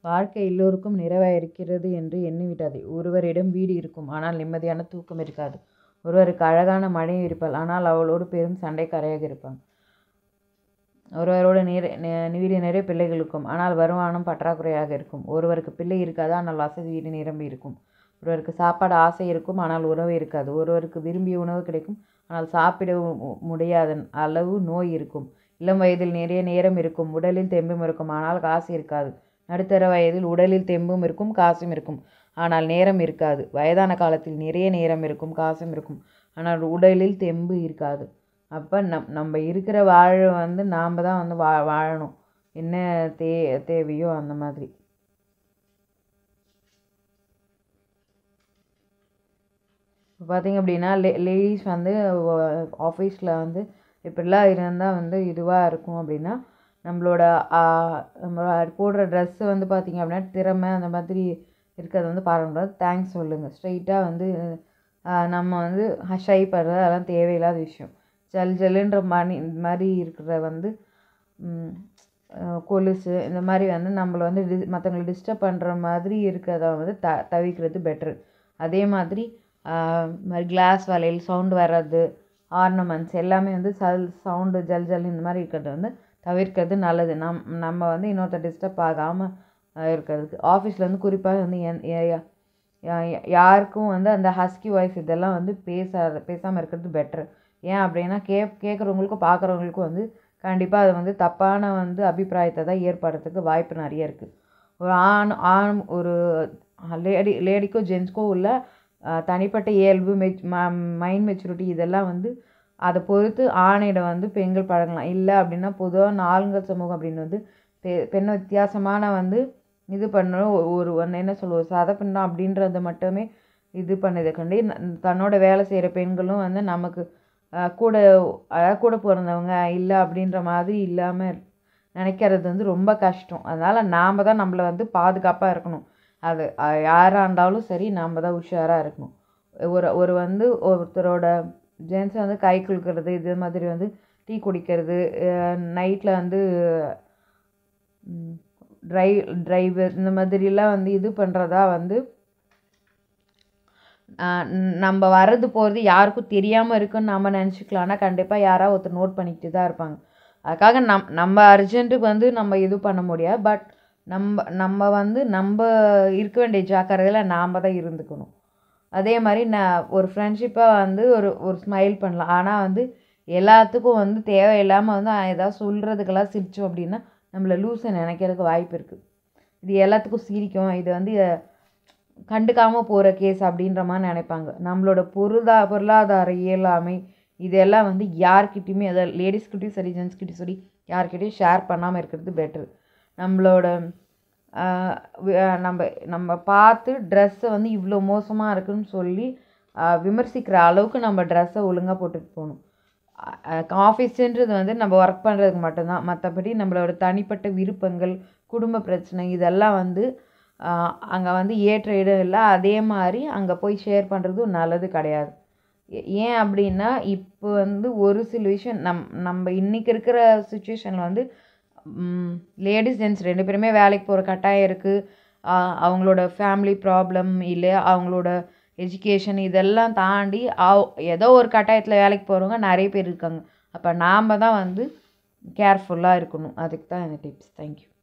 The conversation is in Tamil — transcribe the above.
வாழ்க்கை எல்லோருக்கும் நிறைவாக இருக்கிறது என்று எண்ணிவிடாதே ஒருவரிடம் வீடு இருக்கும் ஆனால் நிம்மதியான தூக்கம் இருக்காது ஒருவருக்கு அழகான மனைவி இருப்பாள் ஆனால் அவளோடு பெரும் சண்டைக்காரையாக இருப்பாங்க ஒருவரோட நீர் வீடு நிறைய பிள்ளைகள் இருக்கும் ஆனால் வருமானம் பற்றாக்குறையாக இருக்கும் ஒருவருக்கு பிள்ளை இருக்காது ஆனால் வசதி வீடு நிரம்பி இருக்கும் ஒருவருக்கு சாப்பாடு ஆசை இருக்கும் ஆனால் உணவு இருக்காது ஒருவருக்கு விரும்பிய உணவு கிடைக்கும் ஆனால் சாப்பிட முடியாத அளவு நோய் இருக்கும் இளம் வயதில் நிறைய நேரம் இருக்கும் உடலில் தெம்பும் இருக்கும் ஆனால் காசு இருக்காது நடுத்தர வயதில் உடலில் தெம்பும் இருக்கும் காசும் இருக்கும் ஆனால் நேரம் இருக்காது வயதான காலத்தில் நிறைய நேரம் இருக்கும் காசும் இருக்கும் ஆனால் உடலில் தெம்பு இருக்காது அப்போ நம் நம்ம இருக்கிற வாழ வந்து நாம் தான் வந்து வா வாழணும் என்ன தே தேவையோ அந்த மாதிரி இப்போ பார்த்திங்க அப்படின்னா லே லேடிஸ் வந்து ஆஃபீஸில் வந்து இப்படிலாம் இருந்தால் வந்து இதுவாக இருக்கும் அப்படின்னா நம்மளோட நம்ம போடுற ட்ரெஸ்ஸு வந்து பார்த்திங்க அப்படின்னா திறமை அந்த மாதிரி இருக்கிறது வந்து பாராட்டக்கூடாது தேங்க்ஸ் சொல்லுங்கள் ஸ்ட்ரைட்டாக வந்து நம்ம வந்து ஷை படுறது அதெல்லாம் தேவையில்லாத விஷயம் ஜல் ஜல்லுன்ற மணி மாதிரி இருக்கிற வந்து கொலுசு இந்த மாதிரி வந்து நம்மளை வந்து டி மற்றவங்கள டிஸ்டர்ப் பண்ணுற மாதிரி இருக்கிறத வந்து த தவிர்க்கிறது பெட்ரு அதே மாதிரி மாதிரி கிளாஸ் வளையல் சவுண்டு வர்றது ஆர்னமெண்ட்ஸ் எல்லாமே வந்து சல் சவுண்டு ஜல் ஜல் இந்த மாதிரி இருக்கிறத வந்து தவிர்க்கிறது நல்லது நம் நம்ம வந்து இன்னொருத்தர் டிஸ்டர்ப் ஆகாமல் இருக்கிறதுக்கு ஆஃபீஸில் வந்து குறிப்பாக வந்து யாருக்கும் வந்து அந்த ஹஸ்கி வாய்ஸ் இதெல்லாம் வந்து பேசாத பேசாமல் இருக்கிறது பெட்ரு ஏன் அப்படின்னா கே கேட்குறவங்களுக்கும் பார்க்குறவங்களுக்கும் வந்து கண்டிப்பாக அது வந்து தப்பான வந்து அபிப்பிராயத்தை தான் ஏற்படுறதுக்கு வாய்ப்பு நிறைய இருக்குது ஒரு ஆண் ஆண் ஒரு லேடி லேடிக்கோ ஜென்ஸ்க்கோ உள்ள தனிப்பட்ட இயல்பு மெச் ம மைண்ட் மெச்சூரிட்டி இதெல்லாம் வந்து அதை பொறுத்து ஆணிடம் வந்து பெண்கள் பழகலாம் இல்லை அப்படின்னா பொதுவாக ஆண்கள் சமூகம் அப்படின்னு வந்து பெ பெண்ணை வித்தியாசமான வந்து இது பண்ணணும் ஒரு ஒன்று என்ன சொல்லுவோம் சத பெண்ணம் அப்படின்றத மட்டுமே இது பண்ணதை கண்டி தன்னோட வேலை செய்கிற பெண்களும் வந்து நமக்கு கூட அதாவது கூட பிறந்தவங்க இல்லை அப்படின்ற மாதிரி இல்லாமல் நினைக்கிறது வந்து ரொம்ப கஷ்டம் அதனால் நாம் தான் நம்மளை வந்து பாதுகாப்பாக இருக்கணும் அது யாராக இருந்தாலும் சரி நாம் தான் உஷாராக இருக்கணும் ஒரு ஒரு வந்து ஒருத்தரோட ஜென்ஸை வந்து கை குலுக்கிறது இது மாதிரி வந்து டீ குடிக்கிறது நைட்டில் வந்து ட்ரை டிரைவர் இந்த மாதிரிலாம் வந்து இது பண்ணுறதா வந்து நம்ம வர்றது போகிறது யாருக்கும் தெரியாமல் இருக்குன்னு நம்ம நினச்சிக்கலாம் ஆனால் கண்டிப்பாக யாராவது ஒருத்தர் நோட் பண்ணிக்கிட்டு தான் இருப்பாங்க அதுக்காக நம் நம்ம அர்ஜென்ட்டுக்கு வந்து நம்ம இது பண்ண முடியாது பட் நம்ம நம்ம வந்து நம்ம இருக்க வேண்டிய ஜாக்கிரதையில் நாம் தான் இருந்துக்கணும் அதே மாதிரி நான் ஒரு ஃப்ரெண்ட்ஷிப்பாக வந்து ஒரு ஒரு ஸ்மைல் பண்ணலாம் ஆனால் வந்து எல்லாத்துக்கும் வந்து தேவையில்லாமல் வந்து ஏதாவது சொல்கிறதுக்கெல்லாம் சிரித்தோம் அப்படின்னா நம்மளை லூஸை நினைக்கிறதுக்கு வாய்ப்பு இருக்குது இது எல்லாத்துக்கும் சிரிக்கும் இது வந்து கண்டுக்காமல் போகிற கேஸ் அப்படின்ற மாதிரி நினைப்பாங்க நம்மளோட பொருளா பொருளாதார இயலாமை இதெல்லாம் வந்து யார்கிட்டையுமே அதாவது லேடிஸ்கிட்டையும் சரி ஜென்ஸ்கிட்டையும் சரி யார்கிட்டையும் ஷேர் பண்ணாமல் இருக்கிறது பெட்ரு நம்மளோட நம்ம நம்ம பார்த்து ட்ரெஸ்ஸை வந்து இவ்வளோ மோசமாக இருக்குன்னு சொல்லி விமர்சிக்கிற அளவுக்கு நம்ம ட்ரெஸ்ஸை ஒழுங்காக போட்டுட்டு போகணும் ஆஃபீஸுன்றது வந்து நம்ம ஒர்க் பண்ணுறதுக்கு மட்டும்தான் மற்றபடி நம்மளோட தனிப்பட்ட விருப்பங்கள் குடும்ப பிரச்சனை இதெல்லாம் வந்து அங்கே வந்து ஏற்ற இடம் இல்லை அதே மாதிரி அங்கே போய் ஷேர் பண்ணுறதும் நல்லது கிடையாது ஏன் அப்படின்னா இப்போ வந்து ஒரு சில விஷயம் நம் நம்ம இன்றைக்கி இருக்கிற சுச்சுவேஷனில் வந்து லேடிஸ் ஜென்ட்ஸ் ரெண்டு பேருமே வேலைக்கு போகிற கட்டாயம் இருக்குது அவங்களோட ஃபேமிலி ப்ராப்ளம் இல்லை அவங்களோட எஜுகேஷன் இதெல்லாம் தாண்டி அவ் ஏதோ ஒரு கட்டாயத்தில் வேலைக்கு போகிறவங்க நிறைய பேர் இருக்காங்க அப்போ நாம் தான் வந்து கேர்ஃபுல்லாக இருக்கணும் அதுக்கு தான் இந்த டிப்ஸ் தேங்க்யூ